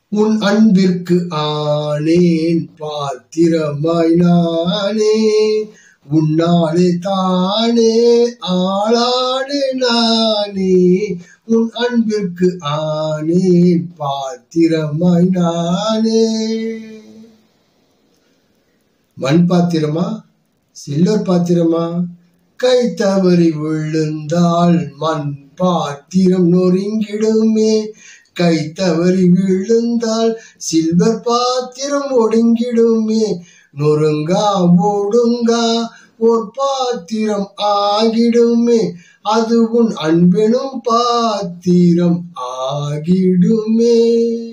உன் அன்பிற்கு ஆனேன் பாத்திரமாய் நானே உன்னாலே தானே ஆளானே நானே உன் அன்பிற்கு ஆனேன் பாத்திரமாய் நானே மண் பாத்திரமா சில்வர் பாத்திரமா கை தவறி விழுந்தால் மண் பாத்திரம் நொறுங்கிடுமே கை தவறி விழுந்தால் சில்வர் பாத்திரம் ஒடுங்கிடுமே நொறுங்கா ஒடுங்கா ஓர் பாத்திரம் ஆகிடுமே அது உன் அன்பெனும் பாத்திரம் ஆகிடுமே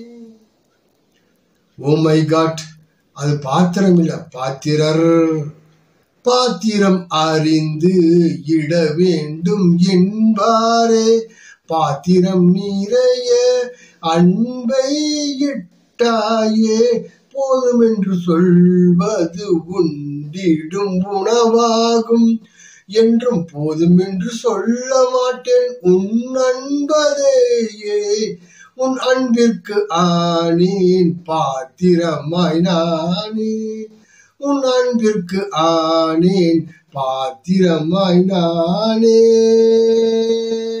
ஓ மை காட் அது பாத்திரம் இல்ல பாத்திரர் பாத்திரம் அறிந்து இட வேண்டும் என்பாரே பாத்திரம் நிறைய அன்பை இட்டாயே போதும் என்று சொல்வது உண்டிடும் உணவாகும் என்றும் போதும் என்று சொல்ல மாட்டேன் உன் அன்பதையே உன் அன்பிற்கு ஆனேன் பாத்திரமாய் நானே உன் அன்பிற்கு ஆனேன் பாத்திரமாய் நானே